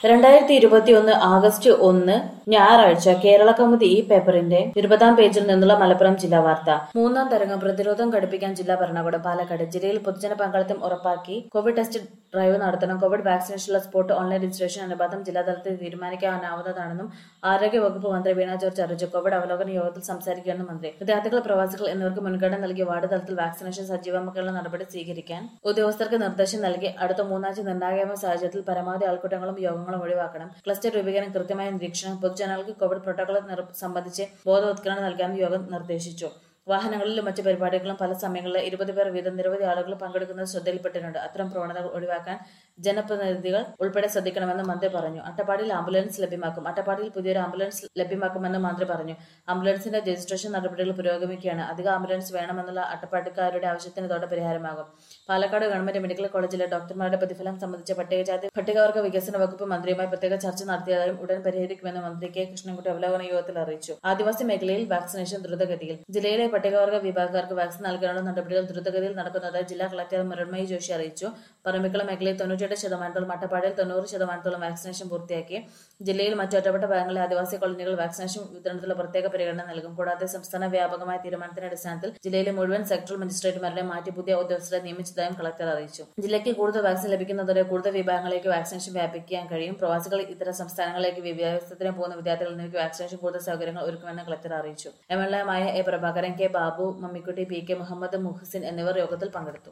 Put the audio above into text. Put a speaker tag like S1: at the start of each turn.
S1: രണ്ടായിരത്തി ഇരുപത്തിയൊന്ന് ആഗസ്റ്റ് ഒന്ന് ഞായറാഴ്ച കേരള കൗമുദി ഈ പേപ്പറിന്റെ ഇരുപതാം പേജിൽ നിന്നുള്ള മലപ്പുറം ജില്ലാ വാർത്ത മൂന്നാം തരംഗം പ്രതിരോധം ഘടിപ്പിക്കാൻ ജില്ലാ ഭരണകൂടം പാലക്കാട് ജില്ലയിൽ പൊതുജന പങ്കാളിത്തം ഉറപ്പാക്കി കോവിഡ് ടെസ്റ്റ് ഡ്രൈവ് നടത്തണം കോവിഡ് വാക്സിനേഷനുള്ള സ്പോട്ട് ഓൺലൈൻ രജിസ്ട്രേഷൻ അനുപാതം ജില്ലാതലത്തിൽ തീരുമാനിക്കാനാവുന്നതാണെന്നും ആരോഗ്യ വകുപ്പ് മന്ത്രി വീണ ജോർജ് അറിയിച്ചു കോവിഡ് അവലോകന യോഗത്തിൽ സംസാരിക്കുകയാണ് മന്ത്രി വിദ്യാർത്ഥികൾ പ്രവാസികൾ എന്നിവർക്ക് മുൻഗണന നൽകി വാർഡ് തലത്തിൽ വാക്സിനേഷൻ സജീവമാക്കാനുള്ള നടപടി സ്വീകരിക്കാൻ ഉദ്യോഗസ്ഥർക്ക് നിർദ്ദേശം നൽകി അടുത്ത മൂന്നാഴ്ച നിർണായകമായ സാഹചര്യത്തിൽ പരമാവധി ആൾക്കൂട്ടങ്ങളും യോഗങ്ങളും ഒഴിവാക്കണം ക്ലസ്റ്റർ രൂപീകരണം കൃത്യമായ നിരീക്ഷണം പൊതുജനങ്ങൾക്ക് കോവിഡ് പ്രോട്ടോകോൾ നിർ- സംബന്ധിച്ച് ബോധവത്കരണം നൽകാനും യോഗം നിർദ്ദേശിച്ചു വാഹനങ്ങളിലും മറ്റ് പരിപാടികളിലും പല സമയങ്ങളിൽ ഇരുപത് പേർ വീതം നിരവധി ആളുകൾ പങ്കെടുക്കുന്നത് ശ്രദ്ധയിൽപ്പെട്ടിട്ടുണ്ട് അത്തരം പ്രവണതകൾ ഒഴിവാക്കാൻ ജനപ്രതിനിധികൾ ഉൾപ്പെടെ ശ്രദ്ധിക്കണമെന്ന് മന്ത്രി പറഞ്ഞു അട്ടപ്പാടിയിൽ ആംബുലൻസ് ലഭ്യമാക്കും അട്ടപ്പാടിയിൽ പുതിയൊരു ആംബുലൻസ് ലഭ്യമാക്കുമെന്ന് മന്ത്രി പറഞ്ഞു ആംബുലൻസിന്റെ രജിസ്ട്രേഷൻ നടപടികൾ പുരോഗമിക്കുകയാണ് അധിക ആംബുലൻസ് വേണമെന്നുള്ള അട്ടപ്പാടിക്കാരുടെ ആവശ്യത്തിന് ഇതോടെ പരിഹാരമാകും പാലക്കാട് ഗവൺമെന്റ് മെഡിക്കൽ കോളേജിലെ ഡോക്ടർമാരുടെ പ്രതിഫലം സംബന്ധിച്ച പട്ടികജാതി പട്ടികവർഗ വികസന വകുപ്പ് മന്ത്രിയുമായി പ്രത്യേക ചർച്ച നടത്തിയതായും ഉടൻ പരിഹരിക്കുമെന്ന് മന്ത്രി കെ കൃഷ്ണൻകുട്ടി അവലോകന യോഗത്തിൽ അറിയിച്ചു ആദിവാസി മേഖലയിൽ വാക്സിനേഷൻ ദ്രുതഗതിയിൽ ജില്ലയിലെ പട്ടികവർഗ വിഭാഗക്കാർക്ക് വാക്സിൻ നൽകാനുള്ള നടപടികൾ ദ്രുതഗതിയിൽ നടക്കുന്നതായി ജില്ലാ കളക്ടർ മൃണ്മയി ജോഷി അറിയിച്ചു പറമ്പിക്കുള മേഖലയിൽ തൊണ്ണൂറ്റിയെട്ട് ശതമാനത്തോളം അട്ടപ്പാടിയിൽ തൊണ്ണൂറ് ശതമാനത്തോളം വാക്സിനേഷൻ പൂർത്തിയാക്കി ജില്ലയിൽ മറ്റു ഒറ്റപ്പെട്ട ഭാഗങ്ങളിലെ ആദിവാസി കോളനികൾ വാക്സിനേഷൻ വിതരണത്തിലുള്ള പ്രത്യേക പരിഗണന നൽകും കൂടാതെ സംസ്ഥാന വ്യാപകമായ തീരുമാനത്തിന്റെ അടിസ്ഥാനത്തിൽ ജില്ലയിലെ മുഴുവൻ സെക്ടറൽ മജിസ്ട്രേറ്റുമാരെ മാറ്റി പുതിയ ഉദ്യോഗസ്ഥരെ നിയമിച്ചതായും കളക്ടർ അറിയിച്ചു ജില്ലയ്ക്ക് കൂടുതൽ വാക്സിൻ ലഭിക്കുന്നതോടെ കൂടുതൽ വിഭാഗങ്ങളിലേക്ക് വാക്സിനേഷൻ വ്യാപിക്കാൻ കഴിയും പ്രവാസികൾ ഇതര സംസ്ഥാനങ്ങളിലേക്ക് വിദ്യാഭ്യാസത്തിന് പോകുന്ന വിദ്യാർത്ഥികൾ എന്നിവയ്ക്ക് വാക്സിനേഷൻ കൂടുതൽ സൗകര്യങ്ങൾ ഒരുക്കുമെന്ന് കളക്ടർ അറിയിച്ചു എം എൽ എമായ A Prabhakaran K Babu Mammikutty P K Muhammed Muhasin എന്നിവർ യോഗത്തിൽ പങ്കെടുത്തു